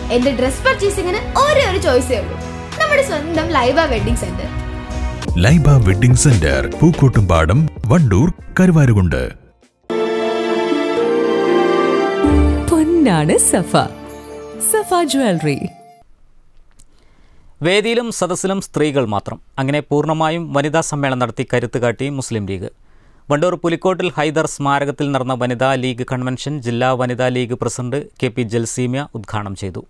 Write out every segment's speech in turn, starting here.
എന്റെ ഡ്രസ് പർച്ചേസിംഗിന് ഒരേ ഒരു ചോയ്സേ ഉള്ളൂ നമ്മുടെ സ്വന്തം Laiba wedding centre Laiba wedding centre Pookkottumpadam Wandoor Karuvarakundu പൊന്നാണ് സഫ സഫ ജ്വല്ലറി വേദിയിലും സദസ്സിലും സ്ത്രീകൾ മാത്രം അങ്ങനെ പൂർണ്ണമായും വനിതാ സമ്മേളനം നടത്തി കരുത്ത് കാട്ടി മുസ്ലിം ലീഗ് വണ്ടൂർ പുലിക്കോട്ടിൽ ഹൈദർ സ്മാരകത്തിൽ നടന്ന വനിതാ ലീഗ് കൺവെൻഷൻ ജില്ലാ വനിതാ league president K P Jalseemya ഉദ്ഘാടനം ചെയ്തു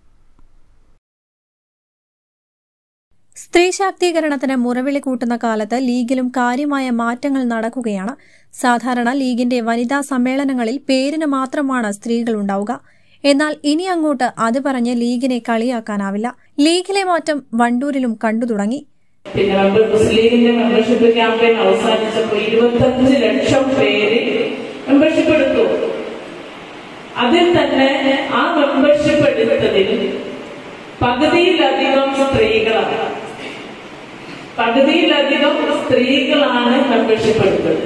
സ്ത്രീ ശാക്തീകരണത്തിന് മുറവിളി കൂട്ടുന്ന കാലത്ത് ലീഗിലും കാര്യമായ മാറ്റങ്ങൾ നടക്കുകയാണ് സാധാരണ ലീഗിന്റെ വനിതാ സമ്മേളനങ്ങളിൽ പേരിന് മാത്രമാണ് സ്ത്രീകൾ ഉണ്ടാവുക എന്നാൽ ഇനി അങ്ങോട്ട് അത് പറഞ്ഞ് ലീഗിനെ കളിയാക്കാനാവില്ല ലീഗിലെ മാറ്റം വണ്ടൂരിലും കണ്ടു തുടങ്ങി പിന്നെ മെമ്പർ മുസ്ലിം ലീഗിന്റെ മെമ്പർഷിപ്പ് ക്യാമ്പയിൻ അവസാനിച്ചപ്പോൾ ഇരുപത്തഞ്ച് ലക്ഷം പേര് മെമ്പർഷിപ്പ് എടുത്തു അതിൽ തന്നെ ആ മെമ്പർഷിപ്പ് എടുത്തതിൽ പകുതിയിലധികം സ്ത്രീകളാണ് പകുതിയിലധികം സ്ത്രീകളാണ് മെമ്പർഷിപ്പ് എടുത്തത്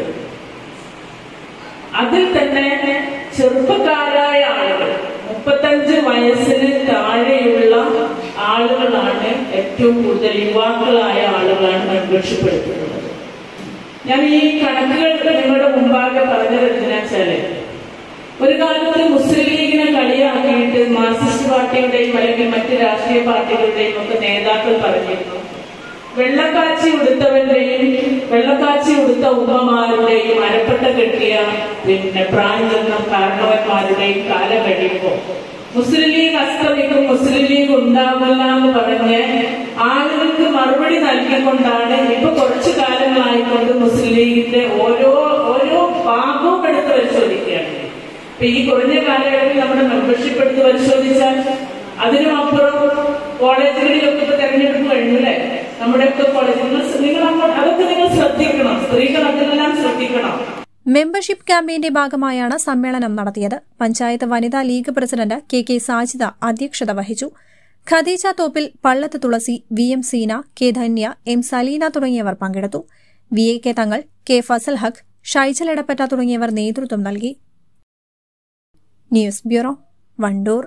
അതിൽ തന്നെ ചെറുപ്പക്കാരായ ആളുകൾ മുപ്പത്തഞ്ച് വയസ്സിന് താഴെയുള്ള ആളുകളാണ് ഏറ്റവും കൂടുതൽ യുവാക്കളായ ആളുകളാണ് മെമ്പർഷിപ്പ് എടുക്കുന്നത് ഞാൻ ഈ കണക്കുകൾ നിങ്ങളുടെ മുമ്പാകെ പറഞ്ഞത് എന്തിനാച്ചാല് ഒരു കാലത്ത് മുസ്ലിം ലീഗിനെ കളിയാക്കിയിട്ട് മാർക്സിസ്റ്റ് പാർട്ടിയുടെയും അല്ലെങ്കിൽ മറ്റ് രാഷ്ട്രീയ പാർട്ടികളുടെയും ഒക്കെ നേതാക്കൾ പറഞ്ഞിരുന്നു വെള്ളക്കാച്ചി ഉടുത്തവന്റെയും വെള്ളക്കാച്ചി ഉടുത്ത ഉമ്മമാരുടെയും അരപ്പട്ട കെട്ടിയ പിന്നെ പ്രായം ചെന്ന കാരണവന്മാരുടെയും കാലം കഴിയുമ്പോ മുസ്ലിം ലീഗ് അസ്തമിക്കും മുസ്ലിം ലീഗ് ഉണ്ടാവില്ല എന്ന് പറഞ്ഞ് ആളുകൾക്ക് മറുപടി നൽകിക്കൊണ്ടാണ് ഇപ്പൊ കുറച്ചു കാലങ്ങളായിക്കൊണ്ട് മുസ്ലിം ലീഗിന്റെ ഓരോ ഓരോ ഭാഗവും എടുത്ത് പരിശോധിക്കുകയാണ് ഇപ്പൊ ഈ കുറഞ്ഞ കാലയളവിൽ നമ്മുടെ മെമ്പർഷിപ്പ് എടുത്ത് പരിശോധിച്ചാൽ അതിനും അപ്പുറം കോളേജുകളിലൊക്കെ ഇപ്പൊ തെരഞ്ഞെടുപ്പ് കഴിഞ്ഞു അല്ലേ നമ്മുടെയൊക്കെ കോളേജ് നിങ്ങൾ നിങ്ങൾ അങ്ങോട്ട് അതൊക്കെ നിങ്ങൾ ശ്രദ്ധിക്കണം സ്ത്രീകൾ അതിലെല്ലാം ശ്രദ്ധിക്കണം മെമ്പർഷിപ്പ് ക്യാമ്പയിന്റെ ഭാഗമായാണ് സമ്മേളനം നടത്തിയത് പഞ്ചായത്ത് വനിതാ league president K K Sajida അധ്യക്ഷത വഹിച്ചു Khadeeja Thoppil Pallath Thulasi V M Seena K Dhanya M Salina തുടങ്ങിയവർ പങ്കെടുത്തു V A K Thangal K Fasal Haq Shaijal Edappatta തുടങ്ങിയവർ നേതൃത്വം നൽകി ന്യൂസ് ബ്യൂറോ വണ്ടൂർ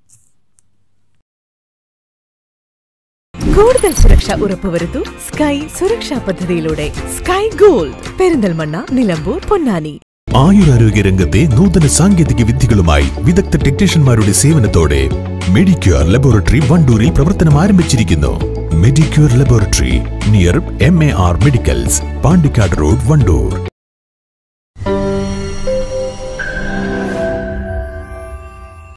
കൂടുതൽ സുരക്ഷ ഉറപ്പുവരുത്തൂ സ്കൈ സുരക്ഷാ പദ്ധതിയിലൂടെ സ്കൈ ഗോൾഡ് പെരിന്തൽമണ്ണ നിലമ്പൂർ പൊന്നാനി ആയുരാരോഗ്യ രംഗത്തെ നൂതന സാങ്കേതിക വിദ്യകളുമായി വിദഗ്ധ ടെക്നീഷ്യന്മാരുടെ സേവനത്തോടെ മെഡിക്യൂർ ലബോറട്ടറി വണ്ടൂരിൽ പ്രവർത്തനം ആരംഭിച്ചിരിക്കുന്നു Medicure laboratory near M A R medicals Pandikkad road Wandoor